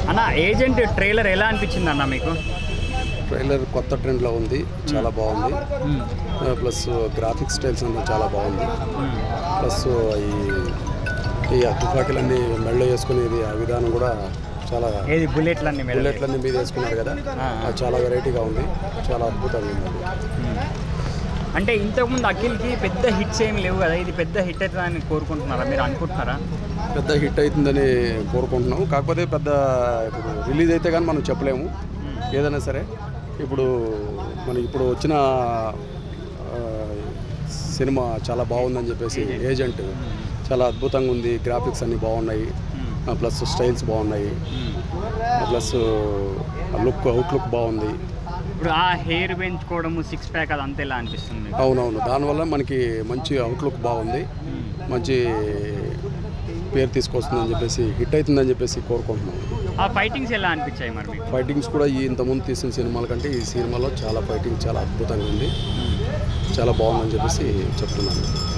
అన్న agent trailer ఎలా అనిపించింది అన్న మీకు ట్రైలర్ కొత్త ట్రెండ్లో ఉంది చాలా బాగుంది ప్లస్ గ్రాఫిక్స్ స్టైల్స్ అంతా చాలా బాగుంది ప్లస్ ఈ ఈ తుపాకీలన్నీ మెళ్ళ వేసుకునేది ఆ విధానం కూడా చాలా ఏది బుల్లెట్లన్నీ మీద బుల్లెట్లన్నీ మీద వేసుకున్నారు కదా ఆ. అది చాలా వెరైటీగా ఉంది చాలా అద్భుతంగా ఉంది అది. అంటే ఇంతకుముందు అఖిల్కి పెద్ద హిట్స్ ఏమి లేవు కదా ఇది పెద్ద హిట్ అవుతుందని కోరుకుంటున్నారా మీరు అనుకుంటున్నారా పెద్ద హిట్ అవుతుందని కోరుకుంటున్నాము కాకపోతే పెద్ద ఇప్పుడు రిలీజ్ అయితే కానీ మనం చెప్పలేము ఏదైనా సరే ఇప్పుడు మన ఇప్పుడు వచ్చిన ఆ, సినిమా చాలా బాగుందని చెప్పేసి ఏజెంట్ చాలా అద్భుతంగా ఉంది గ్రాఫిక్స్ అన్నీ బాగున్నాయి ప్లస్ స్టైల్స్ బాగున్నాయి ప్లస్ లుక్ అవుట్లుక్ బాగుంది ఇప్పుడు ఆ హెయిర్ పెంచుకోవడము సిక్స్ ప్యాక్ అది అంతా ఎలా అనిపిస్తుంది మీకు? అవునవును దానివల్ల మనకి మంచి అవుట్లుక్ బాగుంది మంచి పేరు తీసుకొస్తుందని చెప్పేసి హిట్ అవుతుందని చెప్పేసి కోరుకుంటున్నాను ఆ ఫైటింగ్స్ ఎలా అనిపించాయి మరి మీకు ఫైటింగ్స్ కూడా ఈ ఇంతకుముందు తీసిన సినిమాల కంటే ఈ సినిమాలో చాలా ఫైటింగ్ చాలా అద్భుతంగా ఉంది చాలా బాగుందని చెప్పేసి చెప్తున్నాను